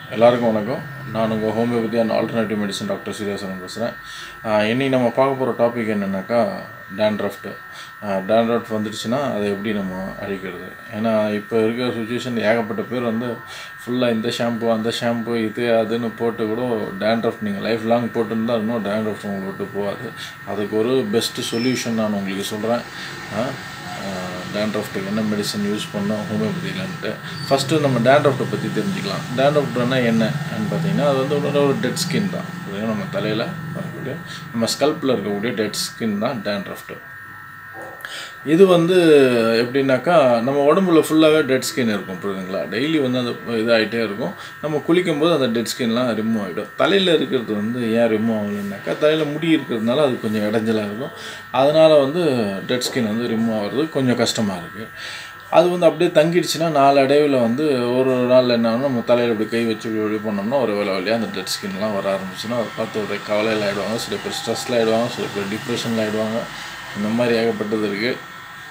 எல்லாருக்கும் வணக்கம் நான் உங்கள் homeopathy and alternative medicine doctor Suryasanam பேசுகிறேன் இன்னைக்கு நம்ம பார்க்க போகிற டாபிக் என்னென்னாக்கா டேண்ட்ரஃப்ட் டேண்ட்ரஃப்ட் வந்துடுச்சுன்னா அதை எப்படி நம்ம அழிக்கிறது ஏன்னா இப்போ இருக்கிற சுச்சுவேஷன் ஏகப்பட்ட பேர் வந்து ஃபுல்லாக இந்த ஷாம்பு அந்த ஷாம்பு இது அதுன்னு போட்டு கூட டேண்ட்ரஃப்ட் நீங்கள் லைஃப் லாங் போட்டுருந்தா இன்னும் டேண்ட்ரஃப்ட் உங்களுக்கு விட்டு போகாது அதுக்கு ஒரு பெஸ்ட்டு சொல்யூஷன் நான் உங்களுக்கு சொல்கிறேன் டேண்ட்ரஃப்ட்டுக்கு என்ன மெடிசன் யூஸ் பண்ணோம் ஹோமியோபதியிலன்ட்டு ஃபஸ்ட்டு நம்ம டேண்ட்ரஃப்ட்டை பற்றி தெரிஞ்சுக்கலாம் டேண்ட்ரஃப்ட்னா என்னன்னு பார்த்தீங்கன்னா அது வந்து ஒரு ஒரு டெட் ஸ்கின் தான் புரியுதுங்களா? நம்ம தலையில் வரக்கூடிய நம்ம ஸ்கல்ப்பில் இருக்கக்கூடிய டெட் ஸ்கின் தான் டேண்ட்ரஃப்ட்டு இது வந்து எப்படின்னாக்கா நம்ம உடம்புல ஃபுல்லாகவே டெட் ஸ்கின் இருக்கும் புரியுதுங்களா டெய்லி வந்து அது இதாகிட்டே இருக்கும் நம்ம குளிக்கும்போது அந்த டெட் ஸ்கின்லாம் ரிமூவ் ஆகிடும் தலையில் இருக்கிறது வந்து ஏன் ரிமூவ் ஆகலைன்னாக்கா தலையில் முடி இருக்கிறதுனால அது கொஞ்சம் இடைஞ்சலாக இருக்கும் அதனால் வந்து டெட் ஸ்கின் வந்து ரிமூவ் ஆகிறது கொஞ்சம் கஷ்டமாக இருக்குது அது வந்து அப்படியே தங்கிடுச்சுன்னா நாலு அடைவில் வந்து ஒரு ஒரு நாள் என்ன ஆகும் நம்ம தலையில் இப்படி கை வச்சு இப்படி இப்படி பண்ணோம்னா ஒரு வேலை வழியாக அந்த டெட் ஸ்கின்லாம் வர ஆரம்பிச்சுன்னா அதை பார்த்து ஒரு கவலையில் ஆகிடுவாங்க சில பேர் ஸ்ட்ரெஸ்ஸில் ஆகிடுவாங்க சில பேர் டிப்ரெஷனில் ஆகிடுவாங்க இந்த மாதிரி ஏகப்பட்டது இருக்குது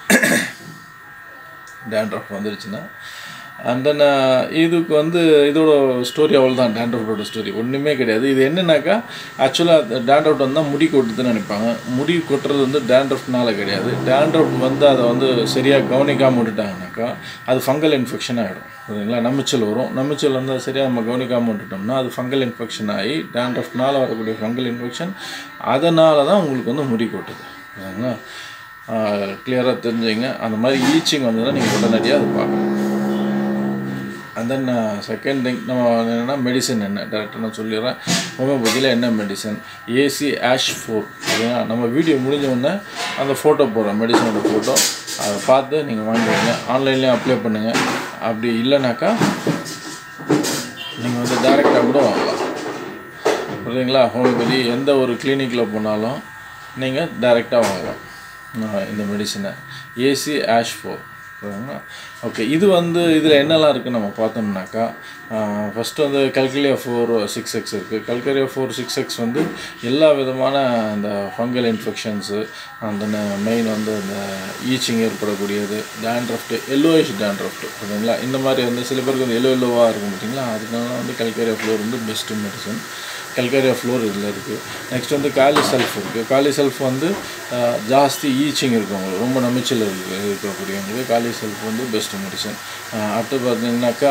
டேண்ட்ரஃப் வந்துருச்சுன்னா அண்ட் தென் இதுக்கு வந்து இதோட ஸ்டோரி அவ்வளோ தான் டேண்ட்ரஃபோட ஸ்டோரி ஒன்றுமே கிடையாது இது என்னன்னாக்கா ஆக்சுவலாக டேண்ட்ரஃப் வந்தால் முடி கொட்டுதுன்னு நினைப்பாங்க முடி கொட்டுறது வந்து டேண்ட்ரஃப்னால கிடையாது டேண்ட்ரஃப் வந்து அதை வந்து சரியாக கவனிக்காமல் விட்டுட்டாங்கனாக்கா அது ஃபங்கல் இன்ஃபெக்ஷன் ஆகிடும் சரிங்களா நமிச்சல் வரும் நமிச்சல் வந்து சரியாக நம்ம கவனிக்காமல் விட்டுட்டோம்னா அது ஃபங்கல் இன்ஃபெக்ஷன் ஆகி டேண்ட்ரஃப்னால வரக்கூடிய ஃபங்கல் இன்ஃபெக்ஷன் அதனால தான் உங்களுக்கு வந்து முடி கொட்டுது சரிங்களா கிளியராக தெரிஞ்சுங்க அந்த மாதிரி ஈச்சிங் வந்ததுன்னா நீங்கள் உடனடியாக அதை பார்க்கணும் அண்ட் தென் செகண்ட் திங் நம்ம என்னென்னா மெடிசன் என்ன டேரெக்டாக நான் சொல்லிடுறேன் ஹோமியோபதியில் என்ன மெடிசன் ஏசி ஆஷ் ஃபோர் ஓகேங்களா நம்ம வீடியோ முடிஞ்ச உடனே அந்த ஃபோட்டோ போடுறோம் மெடிசனோட ஃபோட்டோ அதை பார்த்து நீங்கள் வாங்கிடுவீங்க ஆன்லைன்லேயும் அப்ளை பண்ணுங்கள் அப்படி இல்லைனாக்கா நீங்கள் வந்து டேரெக்டாக கூட வாங்கலாம் புரியுதுங்களா ஹோமியோபதி எந்த ஒரு கிளினிக்கில் போனாலும் நீங்கள் டைரெக்டாக வாங்கலாம் ஆஹ் இந்த மெடிசனை ஏசி ஆஷ் ஃபோர் ஓகே இது வந்து இதில் என்னெல்லாம் இருக்குது நம்ம பார்த்தோம்னாக்கா ஃபஸ்ட்டு வந்து கல்கலியா ஃபோர் சிக்ஸ் எக்ஸ் இருக்குது கல்கலியா ஃபோர் சிக்ஸ் எக்ஸ் வந்து எல்லா விதமான இந்த ஃபங்கல் இன்ஃபெக்ஷன்ஸு அந்த மெயின் வந்து இந்த ஈச்சிங் ஏற்படக்கூடியது டேண்ட்ரஃப்ட் எல்லோயிஷ் டேண்ட்ரஃப்ட் ஓகேங்களா இந்த மாதிரி வந்து சில பேருக்கு வந்து எல்லோ எல்லோவாக இருக்கும் பார்த்தீங்களா அதுக்காக வந்து கல்கரியா ஃப்ளோர் வந்து பெஸ்ட்டு மெடிசன் கல்கரியா ஃப்ளோர் இதில் இருக்குது நெக்ஸ்ட் வந்து காலி செல்ஃப் இருக்குது காலி செல்ஃப் வந்து அஹ், ஜாஸ்தி ஈச்சிங் இருக்கவங்களுக்கு ரொம்ப நமிச்சல் இருக்கு இருக்கக்கூடியவங்களுக்கு காலி செல்ஃப் வந்து பெஸ்ட் மெடிசன் அடுத்து பார்த்தீங்கன்னாக்கா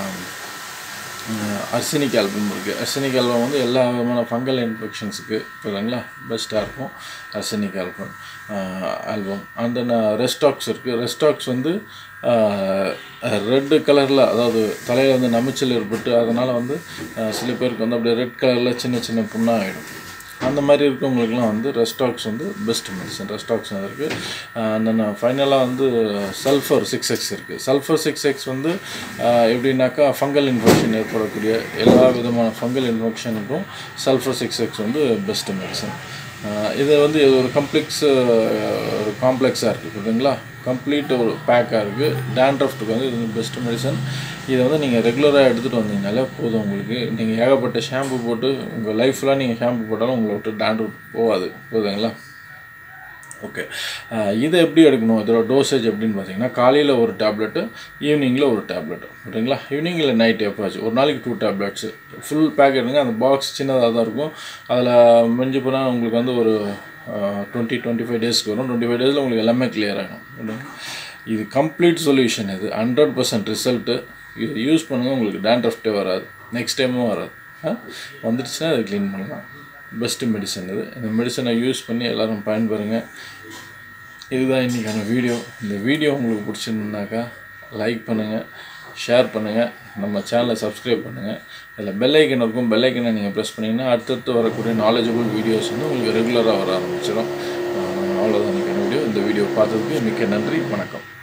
அர்சனிக் ஆல்பம் இருக்குது அர்சனிக் ஆல்பம் வந்து எல்லா விதமான ஃபங்கல் இன்ஃபெக்ஷன்ஸுக்கு புரியுதுங்களா பெஸ்ட்டாக இருக்கும் arsenic album album and then rhus tox இருக்குது ரெஸ்டாக்ஸ் வந்து ரெட்டு கலரில் அதாவது தலையில் வந்து நமிச்சல் ஏற்பட்டு அதனால் வந்து அஹ், சில பேருக்கு வந்து அப்படியே ரெட் கலரில் சின்ன சின்ன புண்ணாகிடும் அந்த மாதிரி இருக்கவங்களுக்குலாம் வந்து ரெஸ்டாக்ஸ் வந்து பெஸ்ட் மெடிசன் ரெஸ்டாக்ஸ் இருக்குது அந்த ஃபைனலாக வந்து சல்ஃபர் சிக்ஸ் எக்ஸ் இருக்குது சல்ஃபர் சிக்ஸ் எக்ஸ் வந்து ஆஹ், எப்படின்னாக்கா ஃபங்கல் இன்ஃபெக்ஷன் ஏற்படக்கூடிய எல்லா விதமான ஃபங்கல் இன்ஃபெக்ஷனுக்கும் சல்ஃபர் சிக்ஸ் எக்ஸ் வந்து பெஸ்ட் மெடிசன் இது வந்து இது ஒரு கம்ப்ளெக்ஸ் ஒரு காம்ப்ளெக்ஸாக இருக்குது புரியுதுங்களா கம்ப்ளீட் ஒரு பேக்காக இருக்குது டேண்ட்ரஃப்ட்டுக்கு வந்து இது பெஸ்ட் மெடிசன் இதை வந்து நீங்கள் ரெகுலராக எடுத்துகிட்டு வந்தீங்கனாலே போதும் உங்களுக்கு நீங்கள் ஏகப்பட்ட ஷாம்பு போட்டு உங்கள் லைஃப்லாம் நீங்கள் ஷாம்பு போட்டாலும் உங்களை விட்டு டேண்ட்ரஃப் போகாது போதுங்களா ஓகே இதை எப்படி எடுக்கணும் இதோட டோசேஜ் எப்படின்னு பார்த்தீங்கன்னா காலையில் ஒரு டேப்லெட்டு ஈவினிங்கில் ஒரு டேப்லெட் ஓகேங்களா ஈவினிங் இல்லை நைட் எப்போச்சு ஒரு நாளைக்கு டூ டேப்லெட்ஸு ஃபுல் பேக் எடுங்க அந்த பாக்ஸ் சின்னதாக தான் இருக்கும் அதில் மிஞ்சி போனால் உங்களுக்கு வந்து ஒரு டுவெண்ட்டி டுவெண்ட்டி ஃபைவ் டேஸ்க்கு வரும் டுவெண்ட்டி ஃபைவ் டேஸில் உங்களுக்கு எல்லாமே கிளியர் ஆகும் ஓகேங்களா? இது கம்ப்ளீட் சொல்யூஷன் இது ஹண்ட்ரட் பர்சன்ட் ரிசல்ட்டு இது யூஸ் பண்ணுங்கள் உங்களுக்கு டேண்ட்ரஃப்டே வராது நெக்ஸ்ட் டைமும் வராது ஆ? வந்துடுச்சுன்னா அதை க்ளீன் பண்ணலாம் பெஸ்ட்டு மெடிசன் இது இந்த மெடிசனை யூஸ் பண்ணி எல்லோரும் பயன்பெறுங்க இதுதான் இன்றைக்கான வீடியோ இந்த வீடியோ உங்களுக்கு பிடிச்சிருந்தாக்கா லைக் பண்ணுங்கள் ஷேர் பண்ணுங்கள் நம்ம சேனலை சப்ஸ்கிரைப் பண்ணுங்கள் இதில் பெல் ஐக்கன் இருக்கும் பெல் ஐக்கனை நீங்கள் ப்ரெஸ் பண்ணிங்கன்னா அடுத்தடுத்து வரக்கூடிய நாலேஜபிள் வீடியோஸ் வந்து உங்களுக்கு ரெகுலராக வர ஆரம்பிச்சிடும் அவ்வளோதான் இன்றைக்கான வீடியோ இந்த வீடியோ பார்த்ததுக்கு மிக்க நன்றி வணக்கம்